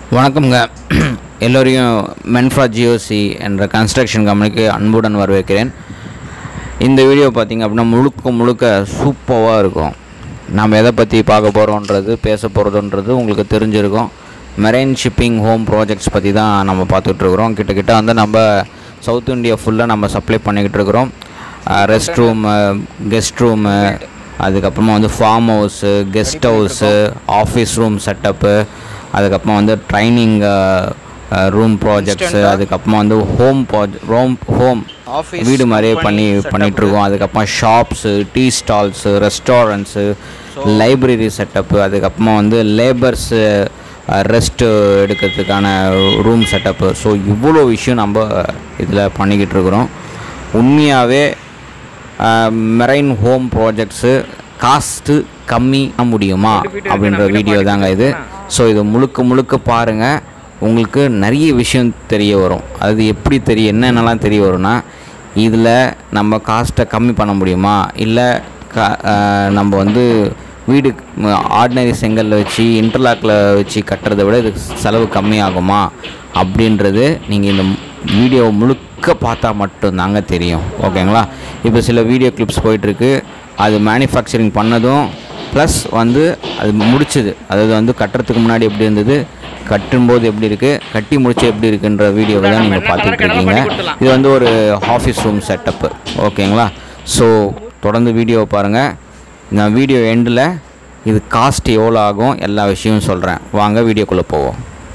வணக்கம்ங்க எல்லோரையும் மென்ஃப்ரா ஜியோசி என்ற கன்ஸ்ட்ரக்ஷன் கம்பெனிக்கு அன்புடன் வரவேற்கிறேன் இந்த வீடியோ பார்த்திங்க அப்படின்னா முழுக்க முழுக்க சூப்பராக இருக்கும் நாம் எதை பற்றி பார்க்க போகிறோன்றது பேச போகிறதுன்றது உங்களுக்கு தெரிஞ்சிருக்கும் மெரைன் ஷிப்பிங் ஹோம் ப்ராஜெக்ட்ஸ் பற்றி தான் நம்ம பார்த்துட்ருக்குறோம் கிட்டக்கிட்ட வந்து நம்ம சவுத் இந்தியா ஃபுல்லாக நம்ம சப்ளை பண்ணிக்கிட்டு இருக்கிறோம் ரெஸ்ட் ரூமு கெஸ்ட் ரூமு அதுக்கப்புறமா வந்து farm house guest house office room setup அதுக்கப்புறமா வந்து ட்ரைனிங் ரூம் ப்ராஜெக்ட்ஸு அதுக்கப்புறமா வந்து home project room home Office வீடு மாதிரியே company பண்ணி setup. பண்ணிகிட்ருக்கோம் அதுக்கப்புறமா shops tea stalls restaurants library setup அதுக்கப்புறமா வந்து லேபர்ஸு ரெஸ்ட்டு எடுக்கிறதுக்கான ரூம் செட்டப்பு ஸோ இவ்வளோ விஷயம் நம்ம இதில் பண்ணிக்கிட்டு இருக்கிறோம் உண்மையாகவே மெரைன் ஹோம் ப்ராஜெக்ட்ஸு காஸ்ட்டு கம்மி பண்ண முடியுமா அப்படின்ற வீடியோ தாங்க இது ஸோ இது முழுக்க முழுக்க பாருங்கள் உங்களுக்கு நிறைய விஷயம் தெரிய வரும் அது எப்படி தெரிய என்னென்னலாம் தெரிய வரும்னா இதில் நம்ம காஸ்ட்டை கம்மி பண்ண முடியுமா இல்லை க அஹ் நம்ம வந்து வீடு ஆர்டினரி செங்கல்ல வச்சு இன்டர்லாக்கில் வச்சு கட்டுறதை விட இதுக்கு செலவு கம்மியாகுமா அப்படின்றது நீங்கள் இந்த வீடியோ முழுக்க பார்த்தா மட்டும்தாங்க தெரியும் ஓகேங்களா இப்போ சில வீடியோ கிளிப்ஸ் போயிட்டுருக்கு அது மேனுஃபேக்சரிங் பண்ணதும் ப்ளஸ் வந்து அது முடிச்சது அதாவது வந்து கட்டுறதுக்கு முன்னாடி எப்படி இருந்தது கட்டும்போது எப்படி இருக்குது கட்டி முடிச்சு எப்படி இருக்குன்ற வீடியோவை தான் நீங்கள் பார்த்துட்டு இருக்கீங்க இது வந்து ஒரு ஆஃபீஸ் ரூம் செட்டப்பு ஓகேங்களா ஸோ தொடர்ந்து வீடியோவை பாருங்கள் நான் வீடியோ எண்டில் இது காஸ்ட் எவ்வளோ ஆகும் எல்லா விஷயமும் சொல்கிறேன் வாங்க வீடியோக்குள்ளே போவோம்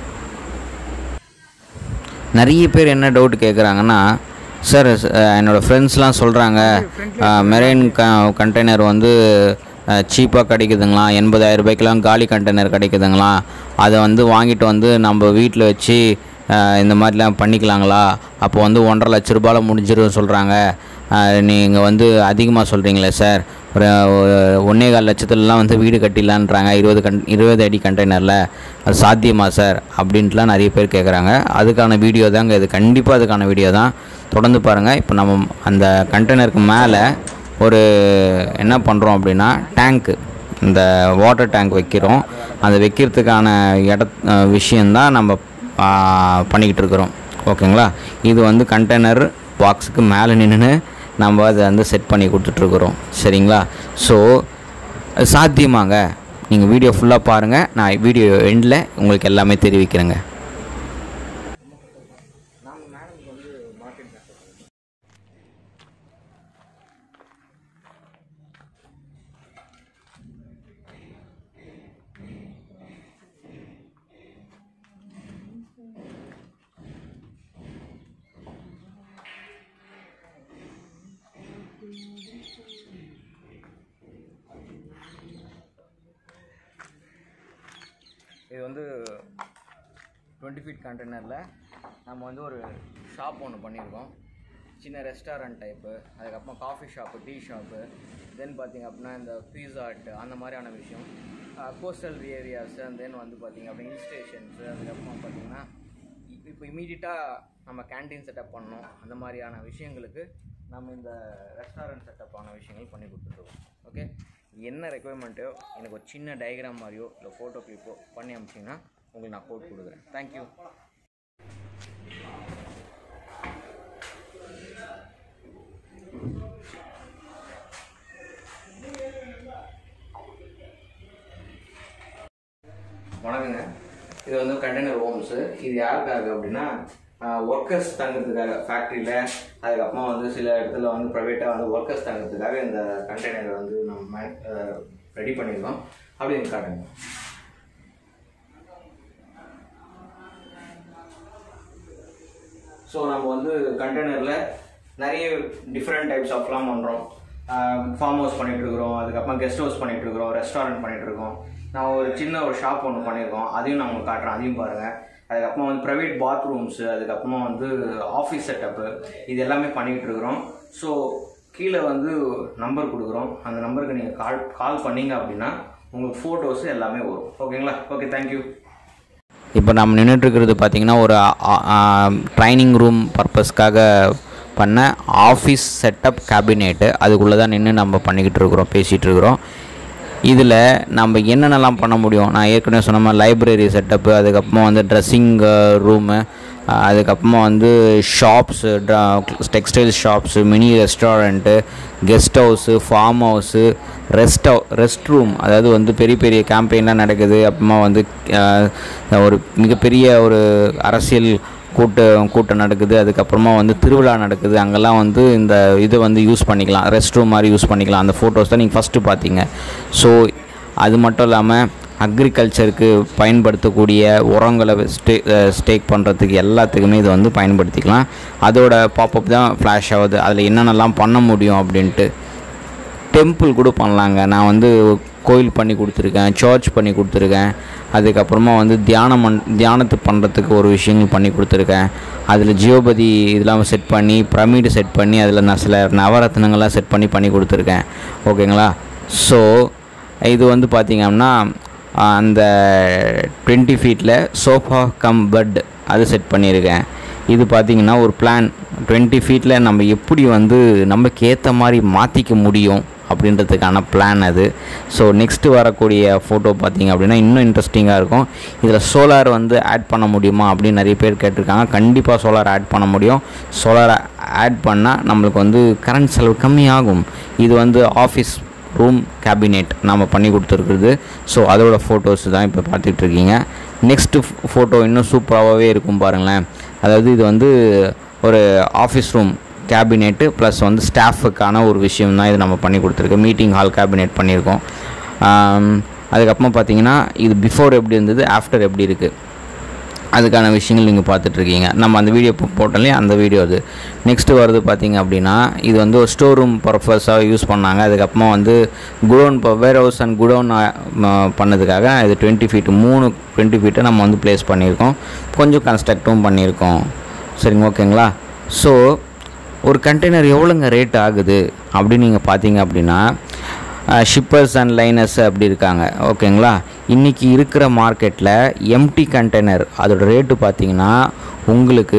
நிறைய பேர் என்ன டவுட் கேட்குறாங்கன்னா சார் என்னோடய ஃப்ரெண்ட்ஸ்லாம் சொல்கிறாங்க மெரைன் க கண்டெய்னர் வந்து சீப்பாக கிடைக்குதுங்களா எண்பதாயிரம் ரூபாய்க்கெலாம் காலி கண்டெய்னர் கிடைக்குதுங்களா அதை வந்து வாங்கிட்டு வந்து நம்ம வீட்டில் வச்சு அஹ், இந்த மாதிரிலாம் பண்ணிக்கலாங்களா அப்போ வந்து ஒன்றரை லட்ச ரூபாயில் முடிஞ்சிரும் சொல்கிறாங்க நீங்கள் வந்து அதிகமாக சொல்கிறீங்களே சார் ஒரு ஒரு ஒன்றே கால் லட்சத்துலலாம் வந்து வீடு கட்டிடலான்றாங்க இருபது கண் இருபது அடி கண்டெய்னரில் அது சாத்தியமா சார் அப்படின்ட்டுலாம் நிறைய பேர் கேட்குறாங்க அதுக்கான வீடியோ தாங்க இது கண்டிப்பாக அதுக்கான வீடியோ தான் தொடர்ந்து பாருங்கள் இப்போ நம்ம அந்த கண்டெய்னருக்கு மேலே ஒரு என்ன பண்ணுறோம் அப்படின்னா டேங்க்கு இந்த வாட்டர் டேங்க் வைக்கிறோம் அந்த வைக்கிறதுக்கான இட அஹ் விஷயந்தான் நம்ம ஆ, பண்ணிக்கிட்டு இருக்கிறோம் ஓகேங்களா இது வந்து கண்டெய்னர் பாக்ஸுக்கு மேலே நின்று நம்ம அதை வந்து செட் பண்ணி கொடுத்துட்ருக்குறோம் சரிங்களா ஸோ சாத்தியமாங்க நீங்கள் வீடியோ ஃபுல்லாக பாருங்கள் நான் வீடியோ எண்டில் உங்களுக்கு எல்லாமே தெரிவிக்கிறேங்க இது வந்து டுவெண்ட்டி ஃபீட் கண்டெய்னரில் நம்ம வந்து ஒரு ஷாப் ஒன்று பண்ணியிருக்கோம் சின்ன ரெஸ்டாரண்ட் டைப்பு அதுக்கப்புறம் coffee shop tea shop then பார்த்திங்க அப்படின்னா இந்த பீஸா ஹட் அந்த மாதிரியான விஷயம் கோஸ்டல் ஏரியாஸ் அண்ட் தென் வந்து பார்த்திங்க அப்படின்னா ஹில் ஸ்டேஷன்ஸு அதுக்கப்புறம் பார்த்திங்கன்னா இப்போ இமீடியட்டாக நம்ம கேண்டீன் செட்டப் பண்ணோம் அந்த மாதிரியான விஷயங்களுக்கு நம்ம இந்த ரெஸ்டாரண்ட் செட்டப்பான விஷயங்கள் பண்ணி கொடுத்துருவோம் ஓகே என்ன ரெக்குவயர்மெண்ட்டோ எனக்கு ஒரு சின்ன டயக்ராம் மாதிரியோ இல்லை ஃபோட்டோ கிளிப்போ பண்ணி அமிச்சிங்கன்னா உங்களுக்கு நான் கோட் கொடுக்குறேன் தேங்க்யூ வணக்கங்க இது வந்து கண்டெய்னர் ஹோம்ஸு இது யாருக்காக அப்படின்னா ஒர்க்கர்ஸ் தங்குறதுக்காக ஃபேக்ட்ரியில் அதுக்கப்புறமா வந்து சில இடத்துல வந்து ப்ரைவேட்டாக வந்து ஒர்க்கர்ஸ் தங்குறதுக்காக இந்த கண்டெய்னரை வந்து நம்ம ரெடி பண்ணியிருக்கோம் அப்படின்னு காட்டுங்க ஸோ நம்ம வந்து கண்டெய்னரில் நிறைய டிஃப்ரெண்ட் டைப்ஸ் ஆஃப்லாம் பண்ணுறோம் ஃபார்ம் ஹவுஸ் பண்ணிட்டு இருக்கிறோம் அதுக்கப்புறம் கெஸ்ட் ஹவுஸ் பண்ணிட்டு இருக்கிறோம் ரெஸ்டாரண்ட் பண்ணிட்டு இருக்கோம் நான் ஒரு சின்ன ஒரு ஷாப் ஒன்று பண்ணியிருக்கோம் அதையும் நான் உங்களுக்கு காட்டுறேன் அதையும் பாருங்கள் அதுக்கப்புறமா வந்து ப்ரைவேட் பாத்ரூம்ஸு அதுக்கப்புறமா வந்து ஆஃபீஸ் செட்டப்பு இது எல்லாமே பண்ணிக்கிட்டு இருக்கிறோம் ஸோ கீழே வந்து நம்பர் கொடுக்குறோம் அந்த நம்பருக்கு நீங்கள் கால் கால் பண்ணீங்க அப்படின்னா உங்களுக்கு ஃபோட்டோஸ் எல்லாமே வரும் ஓகேங்களா ஓகே தேங்க்யூ இப்போ நம்ம நின்றுட்டுருக்கிறது பார்த்தீங்கன்னா ஒரு ட்ரைனிங் ரூம் பர்பஸ்க்காக பண்ண ஆஃபீஸ் செட்டப் கேபினெட்டு அதுக்குள்ளே தான் நின்று நம்ம பண்ணிக்கிட்டு இருக்கிறோம் பேசிகிட்டு இருக்கிறோம் இதில் நம்ம என்னென்னலாம் பண்ண முடியும் நான் ஏற்கனவே சொன்ன மாதிரி லைப்ரரி செட்டப்பு அதுக்கப்புறமா வந்து ட்ரெஸ்ஸிங் ரூமு அதுக்கப்புறமா வந்து shops textile shops mini restaurant guest house farm house rest rest room அதாவது வந்து பெரிய பெரிய கேம்பெயின்லாம் நடக்குது அப்புறமா வந்து அஹ், ஒரு மிகப்பெரிய ஒரு அரசியல் கூட்டம் கூட்டம் நடக்குது அதுக்கப்புறமா வந்து திருவிழா நடக்குது அங்கெல்லாம் வந்து இந்த இதை வந்து யூஸ் பண்ணிக்கலாம் ரெஸ்ட் ரூம் மாதிரி யூஸ் பண்ணிக்கலாம் அந்த ஃபோட்டோஸ் தான் நீங்கள் ஃபஸ்ட்டு பார்த்தீங்க ஸோ அது மட்டும் இல்லாமல் அக்ரிகல்ச்சருக்கு பயன்படுத்தக்கூடிய உரங்களை ஸ்டே ஸ்டேக் பண்ணுறதுக்கு எல்லாத்துக்குமே இது வந்து பயன்படுத்திக்கலாம் அதோட பாப்பப் தான் ஃப்ளாஷ் ஆகுது அதில் என்னென்னலாம் பண்ண முடியும் அப்படின்ட்டு டெம்பிள் கூட பண்ணலாங்க நான் வந்து கோயில் பண்ணி கொடுத்துருக்கேன் சர்ச் பண்ணி கொடுத்துருக்கேன் அதுக்கப்புறமா வந்து தியானம் பண் தியானத்து பண்ணுறதுக்கு ஒரு விஷயங்கள் பண்ணி கொடுத்துருக்கேன் அதில் ஜியோபதி இதெல்லாம் செட் பண்ணி பிரமிடு செட் பண்ணி அதில் நான் சில நவரத்னங்கள்லாம் செட் பண்ணி பண்ணி கொடுத்துருக்கேன் ஓகேங்களா ஸோ இது வந்து பார்த்திங்கன்னா அந்த டுவெண்ட்டி ஃபீட்டில் சோஃபா கம் பெட் அது செட் பண்ணியிருக்கேன் இது பார்த்திங்கன்னா ஒரு பிளான் டுவெண்ட்டி ஃபீட்டில் நம்ம எப்படி வந்து நமக்கு ஏற்ற மாதிரி மாற்றிக்க முடியும் அப்படின்றதுக்கான பிளான் அது ஸோ நெக்ஸ்ட்டு வரக்கூடிய ஃபோட்டோ பார்த்தீங்க அப்படின்னா இன்னும் இன்ட்ரெஸ்டிங்காக இருக்கும் இதில் சோலார் வந்து ஆட் பண்ண முடியுமா அப்படின்னு நிறைய பேர் கேட்டிருக்காங்க கண்டிப்பாக சோலார் ஆட் பண்ண முடியும் சோலார் ஆட் பண்ணால் நம்மளுக்கு வந்து கரண்ட் செலவு கம்மியாகும் இது வந்து ஆஃபீஸ் ரூம் கேபினெட் நம்ம பண்ணி கொடுத்துருக்குறது ஸோ அதோட ஃபோட்டோஸ் தான் இப்போ பார்த்துட்ருக்கீங்க நெக்ஸ்ட்டு ஃபோட்டோ இன்னும் சூப்பராகவே இருக்கும் பாருங்களேன் அதாவது இது வந்து ஒரு ஆஃபீஸ் ரூம் கேபினெட்டு ப்ளஸ் வந்து ஸ்டாஃபுக்கான ஒரு விஷயம் தான் இது நம்ம பண்ணி கொடுத்துருக்கோம் மீட்டிங் ஹால் கேபினெட் பண்ணியிருக்கோம் ஆம், அதுக்கப்புறமா பார்த்தீங்கன்னா இது பிஃபோர் எப்படி இருந்தது ஆஃப்டர் எப்படி இருக்குது அதுக்கான விஷயங்கள் நீங்கள் பார்த்துட்ருக்கீங்க நம்ம அந்த வீடியோ போட்டோம்லையே அந்த வீடியோ அது நெக்ஸ்ட்டு வருது பார்த்தீங்க அப்படின்னா இது வந்து ஒரு ஸ்டோர் ரூம் பர்பஸாக யூஸ் பண்ணாங்க அதுக்கப்புறமா வந்து குடோன் இப்போ வேர் ஹவுஸ் அண்ட் குடோன் பண்ணதுக்காக இது டுவெண்ட்டி ஃபீட் மூணு டுவெண்ட்டி ஃபீட்டை நம்ம வந்து ப்ளேஸ் பண்ணியிருக்கோம் கொஞ்சம் கன்ஸ்ட்ரக்டும் பண்ணியிருக்கோம் சரிங்க ஓகேங்களா ஸோ ஒரு கண்டெய்னர் எவ்வளோங்க ரேட் ஆகுது அப்படின்னு நீங்கள் பார்த்தீங்க அப்படின்னா ஷிப்பர்ஸ் அண்ட் லைனர்ஸ் அப்படி இருக்காங்க ஓகேங்களா இன்றைக்கி இருக்கிற மார்க்கெட்டில் எம்டி கண்டெய்னர் அதோட ரேட்டு பார்த்தீங்கன்னா உங்களுக்கு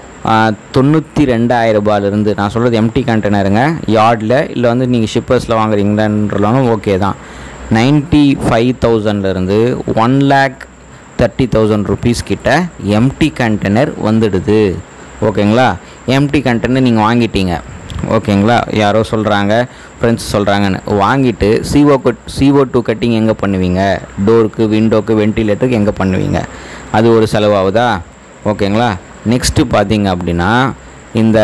தொண்ணூற்றி ரெண்டாயிரம் ரூபாயிலிருந்து நான் சொல்கிறது எம்டி கண்டெய்னருங்க யார்டில் இல்லை வந்து நீங்கள் ஷிப்பர்ஸில் வாங்குறீங்கன்றனாலும் ஓகே தான் நைன்ட்டி ஃபைவ் தௌசண்ட்லேருந்து one lakh thirty thousand rupees கிட்ட எம்டி கண்டெய்னர் வந்துடுது ஓகேங்களா எம்டி கண்டெய்னர் நீங்கள் வாங்கிட்டீங்க ஓகேங்களா யாரோ சொல்கிறாங்க ஃப்ரெண்ட்ஸ் சொல்கிறாங்கன்னு வாங்கிட்டு சிஓ கட் சிஓ டூ கட்டிங் எங்கே பண்ணுவீங்க டோருக்கு விண்டோக்கு வென்டிலேட்டருக்கு எங்கே பண்ணுவீங்க அது ஒரு செலவாகுதா ஓகேங்களா நெக்ஸ்ட்டு பார்த்தீங்க அப்படின்னா இந்த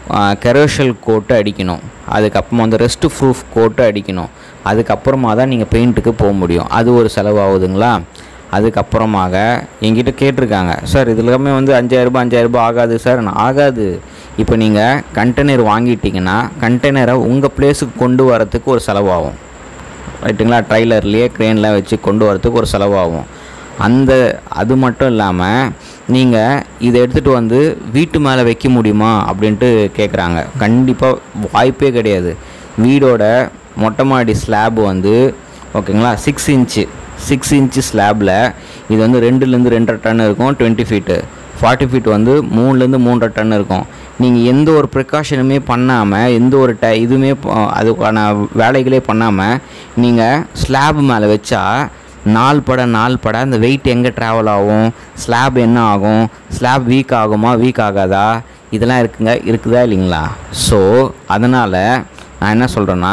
கெரோஷல் கோட்டை அடிக்கணும் அதுக்கப்புறமா வந்து ரெஸ்ட் ப்ரூஃப் கோட்டை அடிக்கணும் அதுக்கப்புறமா தான் நீங்கள் பெயிண்ட்டுக்கு போக முடியும் அது ஒரு செலவாகுதுங்களா அதுக்கப்புறமாக என்கிட்ட கேட்டிருக்காங்க சார் இது எல்லாமே வந்து அஞ்சாயிரரூபா அஞ்சாயிரரூபா ஆகாது சார் நான் ஆகாது இப்போ நீங்கள் கண்டெய்னர் வாங்கிட்டீங்கன்னா கண்டெய்னரை உங்கள் பிளேஸுக்கு கொண்டு வரத்துக்கு ஒரு செலவாகும் ரைட்டுங்களா ட்ரைலர்லேயே க்ரெயினில் வச்சு கொண்டு வரத்துக்கு ஒரு செலவாகும் அந்த அது மட்டும் இல்லாமல் நீங்கள் இதை எடுத்துகிட்டு வந்து வீட்டு மேலே வைக்க முடியுமா அப்படின்ட்டு கேட்குறாங்க கண்டிப்பாக வாய்ப்பே கிடையாது வீடோட மொட்டை மாடி ஸ்லாப் வந்து ஓகேங்களா சிக்ஸ் இன்ச்சு சிக்ஸ் இன்ச்சு ஸ்லாபில் இது வந்து ரெண்டுலேருந்து ரெண்டரை டன் இருக்கும் டுவெண்ட்டி ஃபீட்டு ஃபார்ட்டி ஃபீட் வந்து மூணுலேருந்து மூன்றரை டன் இருக்கும் நீங்கள் எந்த ஒரு ப்ரிகாஷனுமே பண்ணாமல் எந்த ஒரு ட இதுவுமே ப- அதுக்கான வேலைகளே பண்ணாமல் நீங்கள் ஸ்லாப் மேலே வச்சா நாள் பட நாள் பட அந்த வெயிட் எங்கே ட்ராவல் ஆகும் ஸ்லாப் என்ன ஆகும் ஸ்லாப் வீக் ஆகுமா வீக் ஆகாதா இதெல்லாம் இருக்குங்க இருக்குதா இல்லைங்களா ஸோ அதனால் நான் என்ன சொல்கிறேன்னா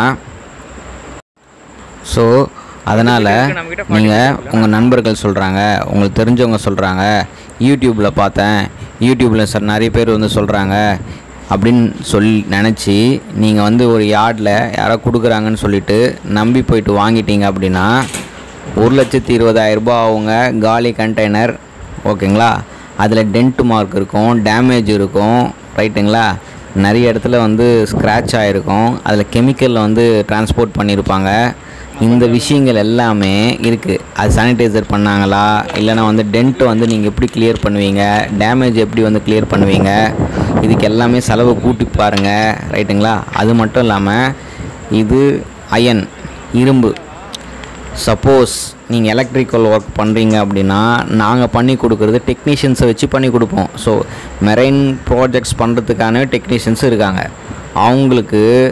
ஸோ அதனால் நீங்கள் உங்கள் நண்பர்கள் சொல்கிறாங்க உங்களுக்கு தெரிஞ்சவங்க சொல்கிறாங்க யூடியூப்பில் பார்த்தேன் யூடியூப்பில் சார் நிறைய பேர் வந்து சொல்கிறாங்க அப்படின்னு சொல்லி நினச்சி நீங்கள் வந்து ஒரு யார்டில் யாரோ கொடுக்குறாங்கன்னு சொல்லிட்டு நம்பி போயிட்டு வாங்கிட்டீங்க அப்படின்னா ஒரு லட்சத்தி இருபதாயிரம் ரூபாய் ஆகுங்க காலி கண்டெய்னர் ஓகேங்களா அதில் டென்ட் மார்க் இருக்கும் டேமேஜ் இருக்கும் ரைட்டுங்களா நிறைய இடத்துல வந்து ஸ்க்ராட்ச் ஆகிருக்கும் அதில் கெமிக்கலில் வந்து டிரான்ஸ்போர்ட் பண்ணியிருப்பாங்க இந்த விஷயங்கள் எல்லாமே இருக்குது அது சானிடைசர் பண்ணாங்களா இல்லைனா வந்து டென்ட் வந்து நீங்கள் எப்படி கிளியர் பண்ணுவீங்க டேமேஜ் எப்படி வந்து கிளியர் பண்ணுவீங்க இதுக்கு எல்லாமே செலவு கூட்டி பாருங்கள் ரைட்டுங்களா அது மட்டும் இல்லாமல் இது அயன் இரும்பு சப்போஸ் நீங்கள் எலக்ட்ரிக்கல் ஒர்க் பண்ணுறீங்க அப்படின்னா நாங்கள் பண்ணி கொடுக்குறது டெக்னீஷியன்ஸை வச்சு பண்ணி கொடுப்போம் ஸோ மெரைன் ப்ராஜெக்ட்ஸ் பண்ணுறதுக்கான டெக்னீஷியன்ஸ் இருக்காங்க அவங்களுக்கு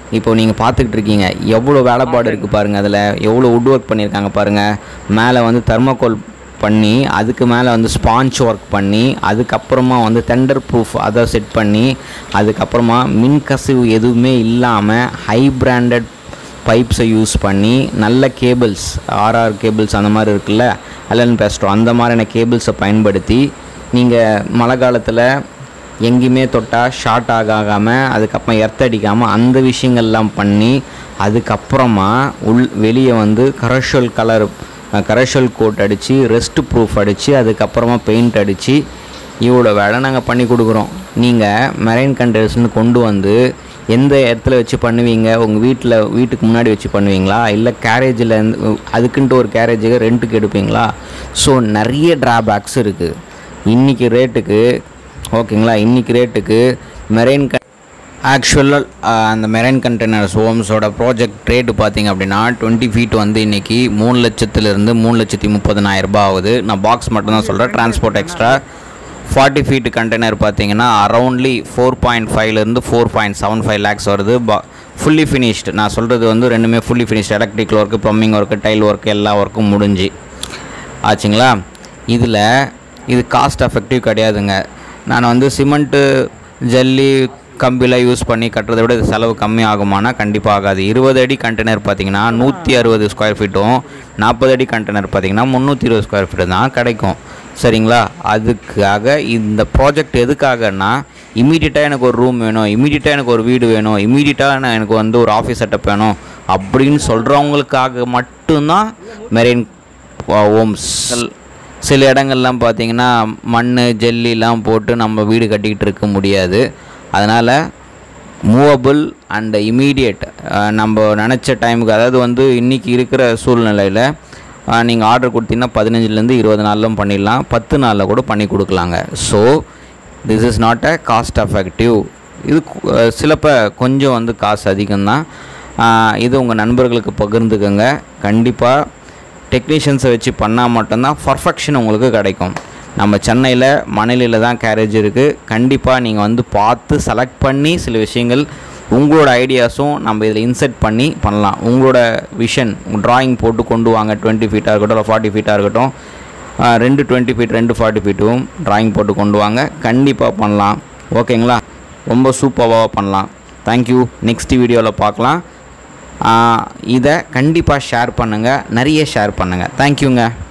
இப்போ நீங்கள் பார்த்துக்கிட்டு இருக்கீங்க எவ்வளோ வேலைப்பாடு இருக்குது பாருங்கள் அதில் எவ்வளோ வுட் ஒர்க் பண்ணியிருக்காங்க பாருங்கள் மேலே வந்து தெர்மோகோல் பண்ணி அதுக்கு மேலே வந்து ஸ்பாஞ்ச் ஒர்க் பண்ணி அதுக்கப்புறமா வந்து தெண்டர் ப்ரூஃப் அதை செட் பண்ணி அதுக்கப்புறமா மின்கசிவு எதுவுமே இல்லாமல் ஹை பிராண்டட் பைப்ஸை யூஸ் பண்ணி நல்ல கேபிள்ஸ் ஆர்ஆர் கேபிள்ஸ் அந்த மாதிரி இருக்குல்ல அலன் பேஸ்ட்ரோ அந்த மாதிரியான கேபிள்ஸை பயன்படுத்தி நீங்கள் மழை காலத்தில் எங்கேயுமே தொட்டால் ஷார்ட் ஆகாமல் அதுக்கப்புறம் எர்த் அடிக்காமல் அந்த விஷயங்கள்லாம் பண்ணி அதுக்கப்புறமா உள் வெளியே வந்து கரஷல் கலர் கரஷல் கோட் அடித்து ரெஸ்ட் ப்ரூஃப் அடித்து அதுக்கப்புறமா பெயிண்ட் அடித்து இவ்வளோ வேலை நாங்கள் பண்ணி கொடுக்குறோம் நீங்கள் மெரைன் கண்டெய்னர்ஸ்னு கொண்டு வந்து எந்த இடத்துல வச்சு பண்ணுவீங்க உங்கள் வீட்டில் வீட்டுக்கு முன்னாடி வச்சு பண்ணுவீங்களா இல்லை கேரேஜில் அதுக்குன்ட்டு ஒரு கேரேஜுக்கு ரெண்ட்டுக்கு எடுப்பீங்களா ஸோ நிறைய ட்ராபேக்ஸ் இருக்குது இன்றைக்கி ரேட்டுக்கு ஓகேங்களா இன்றைக்கி ரேட்டுக்கு மெரைன் க ஆக்சுவலாக அந்த மெரைன் கண்டெய்னர்ஸ் ஹோம்ஸோட ப்ராஜெக்ட் ரேட்டு பார்த்தீங்க அப்படின்னா டுவெண்ட்டி ஃபீட் வந்து இன்றைக்கி மூணு லட்சத்துலேருந்து மூணு லட்சத்தி முப்பதனாயிரம் ரூபாய் ஆகுது நான் பாக்ஸ் மட்டும் தான் சொல்கிறேன் transport extra forty feet container பார்த்தீங்கன்னா அரௌண்ட்லி ஃபோர் பாயிண்ட் ஃபைவ்லேருந்து four point seven five lakhs வருது பா ஃபுல்லி ஃபினிஷ்டு நான் சொல்கிறது வந்து ரெண்டுமே fully finished electric work plumbing work tile work எல்லா ஒர்க்கும் முடிஞ்சு ஆச்சுங்களா இதில் இது காஸ்ட் எஃபெக்டிவ் கிடையாதுங்க நான் வந்து சிமெண்ட்டு ஜல்லி கம்பிலாம் யூஸ் பண்ணி கட்டுறதை விட இது செலவு கம்மி ஆகுமானா கண்டிப்பாக ஆகாது இருபது அடி கண்டெய்னர் பார்த்தீங்கன்னா நூற்றி அறுபது ஸ்கொயர் ஃபீட்டும் நாற்பது அடி கண்டெய்னர் பார்த்தீங்கன்னா முந்நூற்றி இருபது ஸ்கொயர் ஃபீட்டு தான் கிடைக்கும் சரிங்களா அதுக்காக இந்த ப்ராஜெக்ட் எதுக்காகன்னா இமீடியட்டாக எனக்கு ஒரு ரூம் வேணும் இமீடியட்டாக எனக்கு ஒரு வீடு வேணும் இமீடியட்டாக எனக்கு வந்து ஒரு ஆஃபீஸ் செட்டப் வேணும் அப்படின்னு சொல்கிறவங்களுக்காக மட்டும்தான் மெரெயின் ஹோம்ஸ் சில இடங்கள்லாம் பார்த்தீங்கன்னா மண் ஜெல்லிலாம் போட்டு நம்ம வீடு கட்டிக்கிட்டு இருக்க முடியாது அதனால் மூவபிள் அண்ட் இமீடியட் நம்ம நினச்ச டைமுக்கு அதாவது வந்து இன்றைக்கி இருக்கிற சூழ்நிலையில் நீங்கள் ஆர்டர் கொடுத்தீங்கன்னா பதினஞ்சுலேருந்து இருபது நாளிலும் பண்ணிடலாம் பத்து நாளில் கூட பண்ணி கொடுக்கலாங்க so this is not a cost effective இது கு- அஹ் சிலப்ப கொஞ்சம் வந்து காசு அதிகம்தான் ஆஹ் இது உங்கள் நண்பர்களுக்கு பகிர்ந்துக்கங்க கண்டிப்பாக டெக்னீஷியன்ஸை வச்சு பண்ணால் மட்டும்தான் பர்ஃபெக்ஷன் உங்களுக்கு கிடைக்கும் நம்ம சென்னையில் மணலியில் தான் கேரேஜ் இருக்குது கண்டிப்பாக நீங்கள் வந்து பார்த்து செலக்ட் பண்ணி சில விஷயங்கள் உங்களோட ஐடியாஸும் நம்ம இதில் இன்செர்ட் பண்ணி பண்ணலாம் உங்களோட விஷன் டிராயிங் போட்டு கொண்டு வாங்க டுவெண்ட்டி ஃபீட்டாக இருக்கட்டும் இல்லை ஃபார்ட்டி ஃபீட்டாக இருக்கட்டும் ஆஹ் ரெண்டு டுவெண்ட்டி ஃபீட் ரெண்டு ஃபார்ட்டி ஃபீட்டும் டிராயிங் போட்டு கொண்டு வாங்க கண்டிப்பாக பண்ணலாம் ஓகேங்களா ரொம்ப சூப்பராக பண்ணலாம் தேங்க்யூ நெக்ஸ்ட் வீடியோவில் பார்க்கலாம் ஆஹ் இதை கண்டிப்பாக ஷேர் பண்ணுங்கள் நிறைய ஷேர் பண்ணுங்கள் தேங்க்யூங்க